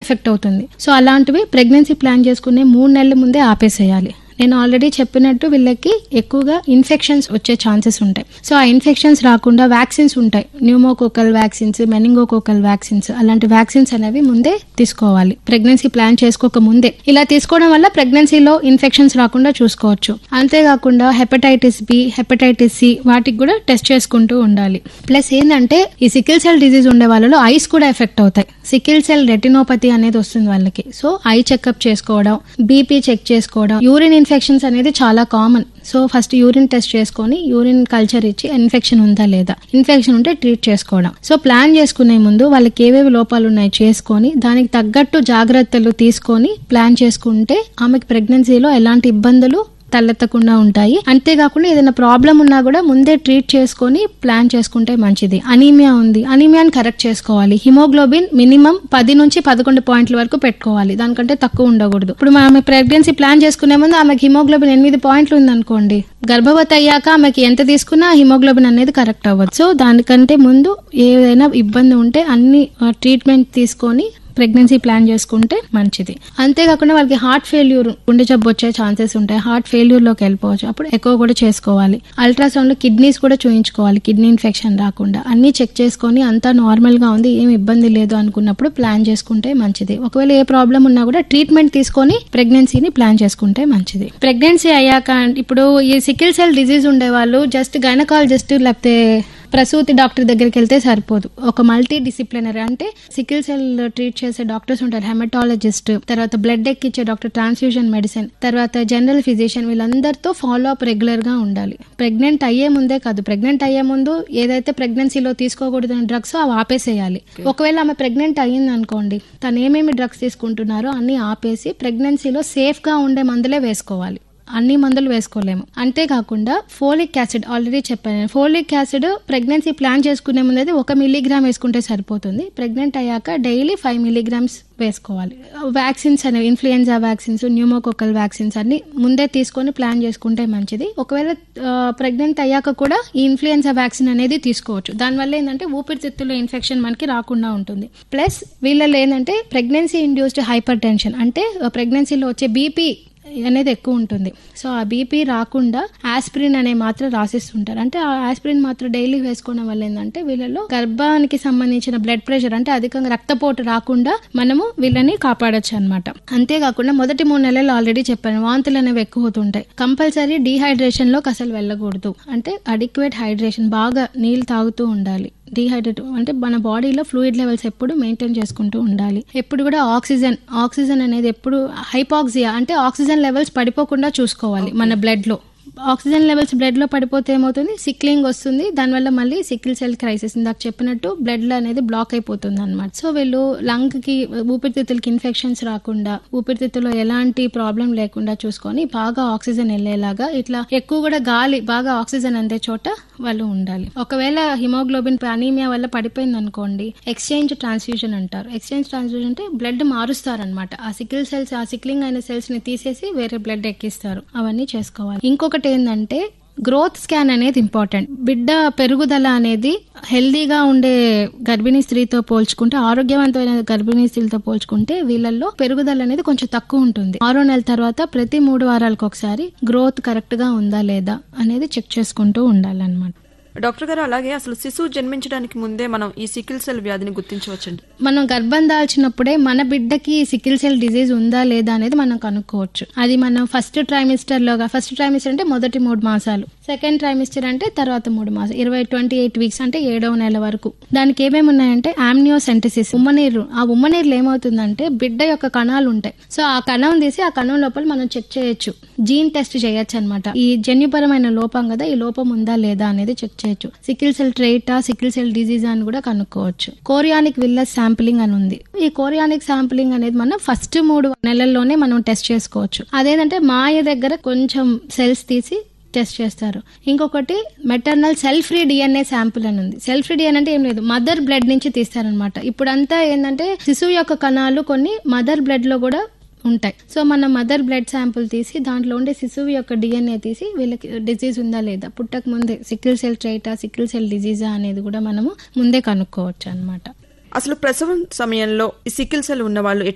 effect అవుతుంది so అలాంటివి pregnancy plan చేసుకునే మూడు నెలల ముందే ఆపేసేయాలి నేను ఆల్రెడీ చెప్పినట్టు వీళ్ళకి ఎక్కువగా ఇన్ఫెక్షన్స్ వచ్చే ఛాన్సెస్ ఉంటాయి సో ఆ ఇన్ఫెక్షన్స్ రాకుండా వ్యాక్సిన్స్ ఉంటాయి న్యూమోకోకల్ వ్యాక్సిన్స్ మెనింగోకోకల్ వ్యాక్సిన్స్ అలాంటి వ్యాక్సిన్స్ అనేవి ముందే తీసుకోవాలి ప్రెగ్నెన్సీ ప్లాన్ చేసుకోక ముందే ఇలా తీసుకోవడం వల్ల ప్రెగ్నెన్సీలో ఇన్ఫెక్షన్స్ రాకుండా చూసుకోవచ్చు అంతేకాకుండా హెపటైటిస్ బి హెపటైటిస్ సి వాటికి కూడా టెస్ట్ చేసుకుంటూ ఉండాలి ప్లస్ ఏంటంటే ఈ సికిల్ సెల్ డిజీజ్ ఉండే వాళ్ళలో ఐస్ కూడా ఎఫెక్ట్ అవుతాయి సికిల్ సెల్ రెటినోపతి అనేది వస్తుంది వాళ్ళకి సో ఐ చెకప్ చేసుకోవడం బీపీ చెక్ చేసుకోవడం యూరిన్ ఇన్ఫెక్షన్స్ అనేది చాలా common so first urine test చేసుకొని యూరిన్ కల్చర్ ఇచ్చి ఇన్ఫెక్షన్ ఉందా లేదా ఇన్ఫెక్షన్ ఉంటే ట్రీట్ చేసుకోవడం సో ప్లాన్ చేసుకునే ముందు వాళ్ళకి ఏవేవి లోపాలు ఉన్నాయి చేసుకొని దానికి తగ్గట్టు జాగ్రత్తలు తీసుకొని ప్లాన్ చేసుకుంటే ఆమెకి ప్రెగ్నెన్సీలో ఎలాంటి ఇబ్బందులు తలెత్తకుండా ఉంటాయి అంతేకాకుండా ఏదైనా ప్రాబ్లం ఉన్నా కూడా ముందే ట్రీట్ చేసుకొని ప్లాన్ చేసుకుంటే మంచిది అనీమియా ఉంది అనీమియాని కరెక్ట్ చేసుకోవాలి హిమోగ్లోబిన్ మినిమం పది నుంచి పదకొండు పాయింట్ల వరకు పెట్టుకోవాలి దానికంటే తక్కువ ఉండకూడదు ఇప్పుడు ఆమె ప్రెగ్నెన్సీ ప్లాన్ చేసుకునే ముందు ఆమెకి హిమోగ్లోబిన్ ఎనిమిది పాయింట్లు ఉందనుకోండి గర్భవతి అయ్యాక ఆమెకి ఎంత తీసుకున్నా హిమోగ్లోబిన్ అనేది కరెక్ట్ అవ్వదు సో దానికంటే ముందు ఏదైనా ఇబ్బంది ఉంటే అన్ని ట్రీట్మెంట్ తీసుకొని ప్రెగ్నెన్సీ ప్లాన్ చేసుకుంటే మంచిది అంతేకాకుండా వాళ్ళకి హార్ట్ ఫెయిల్యూర్ గుండె జబ్బు వచ్చే ఛాన్సెస్ ఉంటాయి హార్ట్ ఫెయిల్యూర్ లోకి వెళ్ళిపోవచ్చు అప్పుడు ఎక్కువ కూడా చేసుకోవాలి అల్ట్రాసౌండ్ లో కిడ్నీస్ కూడా చూయించుకోవాలి కిడ్నీ ఇన్ఫెక్షన్ రాకుండా అన్ని చెక్ చేసుకొని అంతా నార్మల్ గా ఉంది ఏం ఇబ్బంది లేదు అనుకున్నప్పుడు ప్లాన్ చేసుకుంటే మంచిది ఒకవేళ ఏ ప్రాబ్లం ఉన్నా కూడా ట్రీట్మెంట్ తీసుకొని ప్రెగ్నెన్సీని ప్లాన్ చేసుకుంటే మంచిది ప్రెగ్నెన్సీ అయ్యాక ఇప్పుడు ఈ సికిల్ సెల్ డిజీజ్ ఉండే వాళ్ళు జస్ట్ గైనకాలజిస్ట్ లేకపోతే ప్రసూతి డాక్టర్ దగ్గరికి వెళ్తే సరిపోదు ఒక మల్టీ డిసిప్లినరీ అంటే సికిల్ సెల్ ట్రీట్ చేసే డాక్టర్స్ ఉంటారు హెమటాలజిస్ట్ తర్వాత బ్లడ్ ఎక్కిచ్చే డాక్టర్ ట్రాన్స్ఫ్యూజన్ మెడిసిన్ తర్వాత జనరల్ ఫిజిషియన్ వీళ్ళందరితో ఫాలో అప్ రెగ్యులర్ గా ఉండాలి ప్రెగ్నెంట్ అయ్యే ముందే కాదు ప్రెగ్నెంట్ అయ్యే ముందు ఏదైతే ప్రెగ్నెన్సీలో తీసుకోకూడదని డ్రగ్స్ అవి ఆపేసేయాలి ఒకవేళ ఆమె ప్రెగ్నెంట్ అయ్యింది అనుకోండి తను ఏమేమి డ్రగ్స్ తీసుకుంటున్నారో అన్ని ఆపేసి ప్రెగ్నెన్సీలో సేఫ్ గా ఉండే మందులే వేసుకోవాలి అన్ని మందులు వేసుకోలేము అంతేకాకుండా ఫోలిక్ యాసిడ్ ఆల్రెడీ చెప్పాను ఫోలిక్ యాసిడ్ ప్రెగ్నెన్సీ ప్లాన్ చేసుకునే ముందు ఒక మిల్లీగ్రామ్ వేసుకుంటే సరిపోతుంది ప్రెగ్నెంట్ అయ్యాక డైలీ ఫైవ్ మిల్లీగ్రామ్స్ వేసుకోవాలి వ్యాక్సిన్స్ అనేవి ఇన్ఫ్లుయెన్జా వ్యాక్సిన్స్ న్యూమోకోకల్ వ్యాక్సిన్స్ అన్ని ముందే తీసుకొని ప్లాన్ చేసుకుంటే మంచిది ఒకవేళ ప్రెగ్నెంట్ అయ్యాక కూడా ఈ ఇన్ఫ్లుయెన్జా వ్యాక్సిన్ అనేది తీసుకోవచ్చు దానివల్ల ఏంటంటే ఊపిరితిత్తులో ఇన్ఫెక్షన్ మనకి రాకుండా ఉంటుంది ప్లస్ వీళ్ళలో ఏంటంటే ప్రెగ్నెన్సీ ఇండ్యూస్డ్ హైపర్ టెన్షన్ అంటే ప్రెగ్నెన్సీలో వచ్చే బీపీ అనేది ఎక్కువ ఉంటుంది సో ఆ బీపీ రాకుండా ఆస్పిరిన్ అనే మాత్ర రాసిస్తుంటారు అంటే ఆ ఆస్పిరిన్ మాత్ర డైలీ వేసుకోవడం వల్ల ఏంటంటే వీళ్ళలో గర్భానికి సంబంధించిన బ్లడ్ ప్రెషర్ అంటే అధికంగా రక్తపోటు రాకుండా మనము వీళ్ళని కాపాడొచ్చు అనమాట అంతేకాకుండా మొదటి మూడు నెలలు ఆల్రెడీ చెప్పాను వాంతులు అనేవి ఎక్కువ అవుతుంటాయి కంపల్సరీ డీహైడ్రేషన్ లోకి అసలు వెళ్ళకూడదు అంటే అడిక్వేట్ హైడ్రేషన్ బాగా నీళ్ళు తాగుతూ ఉండాలి డీహైడ్రేట్ అంటే మన బాడీలో ఫ్లూయిడ్ లెవెల్స్ ఎప్పుడు మెయింటైన్ చేసుకుంటూ ఉండాలి ఎప్పుడు కూడా ఆక్సిజన్ ఆక్సిజన్ అనేది ఎప్పుడు హైపాక్సియా అంటే ఆక్సిజన్ లెవెల్స్ పడిపోకుండా చూసుకోవాలి మన బ్లడ్ లో ఆక్సిజన్ లెవెల్స్ బ్లడ్ లో పడిపోతే ఏమవుతుంది సిక్లింగ్ వస్తుంది దానివల్ల మళ్ళీ సికిల్ సెల్ క్రైసిస్ ఇందాక చెప్పినట్టు బ్లడ్ లో అనేది బ్లాక్ అయిపోతుంది అనమాట సో వీళ్ళు లంగ్ కి ఊపిరితిత్తులకి ఇన్ఫెక్షన్స్ రాకుండా ఊపిరితిత్తులో ఎలాంటి ప్రాబ్లం లేకుండా చూసుకొని బాగా ఆక్సిజన్ వెళ్ళేలాగా ఇట్లా ఎక్కువ కూడా గాలి బాగా ఆక్సిజన్ అందే చోట వాళ్ళు ఉండాలి ఒకవేళ హిమోగ్లోబిన్ అనీమియా వల్ల పడిపోయింది అనుకోండి ఎక్స్చేంజ్ ట్రాన్స్ఫ్యూజన్ అంటారు ఎక్స్చేంజ్ ట్రాన్స్ఫ్యూజన్ అంటే బ్లడ్ మారుస్తారనమాట ఆ సికిల్ సెల్స్ ఆ సిక్లింగ్ అయిన సెల్స్ ని తీసేసి వేరే బ్లడ్ ఎక్కిస్తారు అవన్నీ చేసుకోవాలి ఇంకొకటి ఏంటంటే గ్రోత్ స్కాన్ అనేది ఇంపార్టెంట్ బిడ్డ పెరుగుదల అనేది హెల్దీగా ఉండే గర్భిణీ స్త్రీతో పోల్చుకుంటే ఆరోగ్యవంతమైన గర్భిణీ స్త్రీలతో పోల్చుకుంటే వీళ్ళల్లో పెరుగుదల అనేది కొంచెం తక్కువ ఉంటుంది ఆరో నెల తర్వాత ప్రతి మూడు వారాలకు ఒకసారి గ్రోత్ కరెక్ట్ గా ఉందా లేదా అనేది చెక్ చేసుకుంటూ ఉండాలన్నమాట డాక్టర్ గారు అలాగే అసలు శిశువు జన్మించడానికి ముందే మనం ఈ సికిల్ సెల్ వ్యాధిని గుర్తించవచ్చండి మనం గర్భం దాల్చినప్పుడే మన బిడ్డకి సికిల్ సెల్ డిజీజ్ ఉందా లేదా అనేది మనం కనుక్కోవచ్చు అది మనం ఫస్ట్ ట్రైమిస్టర్ లోగా ఫస్ట్ ట్రైమిస్టర్ అంటే మొదటి మూడు మాసాలు సెకండ్ ట్రైమిస్టర్ అంటే తర్వాత మూడు మాసాలు ఇరవై ట్వంటీ ఎయిట్ వీక్స్ అంటే ఏడవ నెల వరకు దానికి ఏమేమి ఉన్నాయంటే ఆమ్నియోసెంటసిస్ ఉమ్మనీరు ఆ ఉమ్మనీరులో ఏమవుతుందంటే బిడ్డ యొక్క కణాలు ఉంటాయి సో ఆ కణం తీసి ఆ కణం లోపల మనం చెక్ చేయొచ్చు జీన్ టెస్ట్ చేయొచ్చు అనమాట ఈ జన్యుపరమైన లోపం కదా ఈ లోపం ఉందా లేదా అనేది చెక్ చేయొచ్చు సికిల్ సెల్ ట్రైటా సికిల్ సెల్ డిజీజ్ అని కూడా కనుక్కోవచ్చు కోరియానిక్ విల్లస్ శాంప్లింగ్ అని ఉంది ఈ కోరియానిక్ శాంప్లింగ్ అనేది మనం ఫస్ట్ మూడు నెలల్లోనే మనం టెస్ట్ చేసుకోవచ్చు అదేంటంటే మాయ దగ్గర కొంచెం సెల్స్ తీసి టెస్ట్ చేస్తారు ఇంకొకటి maternal cell free DNA sample అని ఉంది సెల్ ఫ్రీ డిఎన్ఏ అంటే ఏం లేదు మదర్ బ్లడ్ నుంచి తీస్తారనమాట ఇప్పుడంతా ఏంటంటే శిశువు యొక్క కణాలు కొన్ని మదర్ బ్లడ్ లో కూడా ఉంటాయి సో మన మదర్ బ్లడ్ శాంపుల్ తీసి దాంట్లో ఉండే శిశువు యొక్క డిఎన్ఏ తీసి వీళ్ళకి డిజీజ్ ఉందా లేదా పుట్టక ముందే సికిల్ సెల్ ట్రైటా సికిల్ సెల్ డిజీజా అనేది కూడా మనము ముందే కనుక్కోవచ్చు అనమాట అసలు ప్రసవం సమయంలో ఈ సికిల్ సెల్ ఉన్న వాళ్ళు